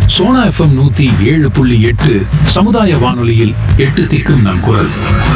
Sona FM நூத்தி ஏழு புள்ளி எட்டு சமுதாய வானொலியில் எட்டு திக்கும் நம் குரல்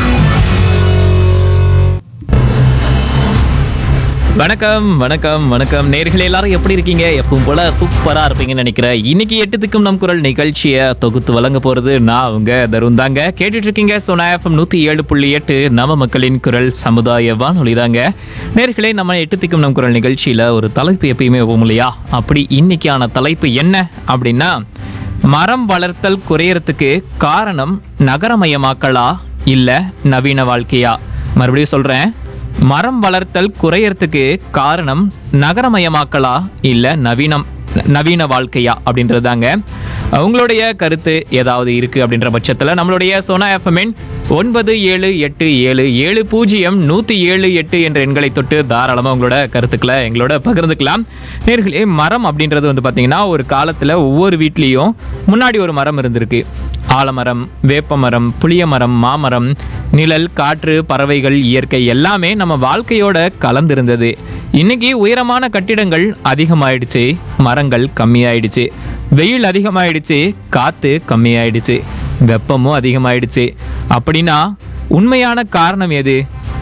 வணக்கம் வணக்கம் வணக்கம் நேர்களே எல்லாரும் எப்படி இருக்கீங்க எப்பவும் போல சூப்பரா இருப்பீங்கன்னு நினைக்கிறேன் இன்னைக்கு எட்டுத்துக்கும் நம் குரல் நிகழ்ச்சியை தொகுத்து வழங்க போறது நான் உங்க தருண் தாங்க கேட்டுட்டு இருக்கீங்க சோனா எஃப்எம் நூத்தி ஏழு புள்ளி எட்டு நம்ம மக்களின் குரல் சமுதாய வானொலி தாங்க நேர்களே நம்ம எட்டுத்திக்கும் நம் குரல் நிகழ்ச்சியில ஒரு தலைப்பு எப்பயுமே போகும் இல்லையா அப்படி இன்னைக்கான தலைப்பு என்ன அப்படின்னா மரம் வளர்த்தல் குறையறதுக்கு காரணம் நகரமயமாக்கலா இல்ல நவீன வாழ்க்கையா மறுபடியும் சொல்றேன் மரம் வளர்த்தல் குறையறதுக்கு காரணம் நகரமயமாக்கலா இல்ல நவீனம் நவீன வாழ்க்கையா அப்படின்றது தாங்க உங்களுடைய கருத்து ஏதாவது இருக்கு அப்படின்ற பட்சத்தில் நம்மளுடைய சோனா எஃப்எம்என் ஒன்பது ஏழு எட்டு ஏழு ஏழு பூஜ்ஜியம் நூற்றி ஏழு எட்டு என்ற எண்களை தொட்டு தாராளமாக உங்களோட கருத்துக்களை எங்களோட பகிர்ந்துக்கலாம் நேர்களே மரம் அப்படின்றது வந்து பார்த்தீங்கன்னா ஒரு காலத்தில் ஒவ்வொரு வீட்லேயும் முன்னாடி ஒரு மரம் இருந்திருக்கு ஆலமரம் வேப்பமரம் புளிய மரம் மாமரம் நிழல் காற்று பறவைகள் இயற்கை எல்லாமே நம்ம வாழ்க்கையோட கலந்திருந்தது இன்னைக்கு உயரமான கட்டிடங்கள் அதிகமாயிடுச்சு மரங்கள் கம்மியாயிடுச்சு வெயில் அதிகமாயிடுச்சு காத்து கம்மியாயிடுச்சு வெப்பமும் அதிகமாயிடுச்சு அப்படின்னா உண்மையான காரணம் எது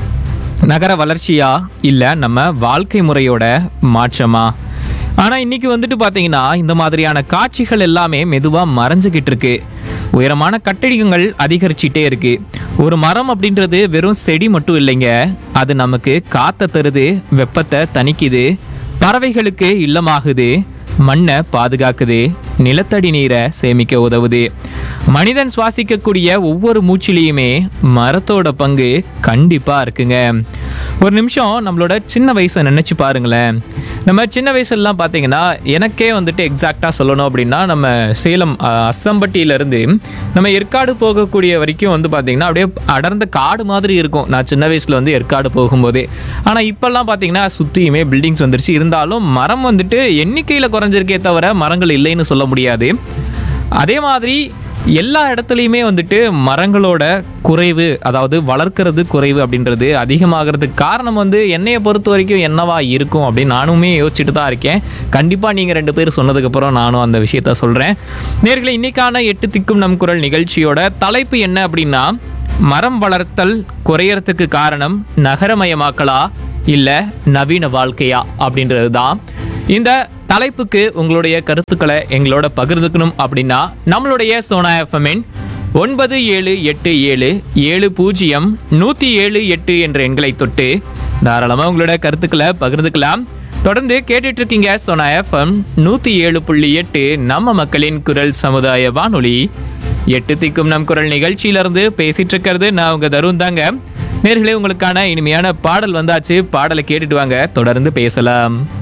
நகர வளர்ச்சியா இல்லை நம்ம வாழ்க்கை முறையோட மாற்றமா ஆனால் இன்னைக்கு வந்துட்டு பார்த்தீங்கன்னா இந்த மாதிரியான காட்சிகள் எல்லாமே மெதுவாக மறைஞ்சுக்கிட்டு இருக்கு உயரமான கட்டிடங்கள் அதிகரிச்சிட்டே இருக்கு ஒரு மரம் அப்படின்றது வெறும் செடி மட்டும் இல்லைங்க அது நமக்கு காற்றை தருது வெப்பத்தை தணிக்குது பறவைகளுக்கு இல்லமாகுது மண்ணை பாதுகாக்குது நிலத்தடி நீரை சேமிக்க உதவுது மனிதன் சுவாசிக்கக்கூடிய ஒவ்வொரு மூச்சிலையுமே மரத்தோட பங்கு கண்டிப்பா இருக்குங்க ஒரு நிமிஷம் நம்மளோட சின்ன வயசை நினைச்சு பாருங்களேன் நம்ம சின்ன வயசுலலாம் பார்த்தீங்கன்னா எனக்கே வந்துட்டு எக்ஸாக்டாக சொல்லணும் அப்படின்னா நம்ம சேலம் அஹ், அஸ்ஸம்பட்டியிலேருந்து நம்ம ஏற்காடு போகக்கூடிய வரைக்கும் வந்து பார்த்தீங்கன்னா அப்படியே அடர்ந்த காடு மாதிரி இருக்கும் நான் சின்ன வயசில் வந்து ஏற்காடு போகும்போதே ஆனால் இப்போல்லாம் பார்த்தீங்கன்னா சுற்றியுமே பில்டிங்ஸ் வந்துருச்சு இருந்தாலும் மரம் வந்துட்டு எண்ணிக்கையில் குறைஞ்சிருக்கே தவிர மரங்கள் இல்லைன்னு சொல்ல முடியாது அதே மாதிரி எல்லா இடத்துலையுமே வந்துட்டு மரங்களோட குறைவு அதாவது வளர்க்கறது குறைவு அப்படின்றது அதிகமாகிறதுக்கு காரணம் வந்து என்னையை பொறுத்த வரைக்கும் என்னவா இருக்கும் அப்படின்னு நானுமே யோசிச்சுட்டு தான் இருக்கேன் கண்டிப்பாக நீங்கள் ரெண்டு பேரும் சொன்னதுக்கப்புறம் நானும் அந்த விஷயத்த சொல்கிறேன் நேர்களை இன்னைக்கான எட்டு திக்கும் நம் குரல் நிகழ்ச்சியோட தலைப்பு என்ன அப்படின்னா மரம் வளர்த்தல் குறையறதுக்கு காரணம் நகரமயமாக்கலா இல்லை நவீன வாழ்க்கையா அப்படின்றது தான் இந்த தலைப்புக்கு உங்களுடைய கருத்துக்களை எங்களோட பகிர்ந்துக்கணும் அப்படின்னா நம்மளுடைய சோனா எஃப்எம்என் ஒன்பது ஏழு எட்டு ஏழு ஏழு பூஜ்ஜியம் நூற்றி ஏழு எட்டு என்ற எண்களை தொட்டு தாராளமாக உங்களோட கருத்துக்களை பகிர்ந்துக்கலாம் தொடர்ந்து கேட்டுட்டு இருக்கீங்க சோனா எஃப்எம் நூற்றி ஏழு புள்ளி எட்டு நம்ம மக்களின் குரல் சமுதாய வானொலி எட்டு திக்கும் நம் குரல் நிகழ்ச்சியிலிருந்து பேசிட்டு இருக்கிறது நான் உங்க தருண் தாங்க நேர்களே உங்களுக்கான இனிமையான பாடல் வந்தாச்சு பாடலை கேட்டுட்டு வாங்க தொடர்ந்து பேசலாம்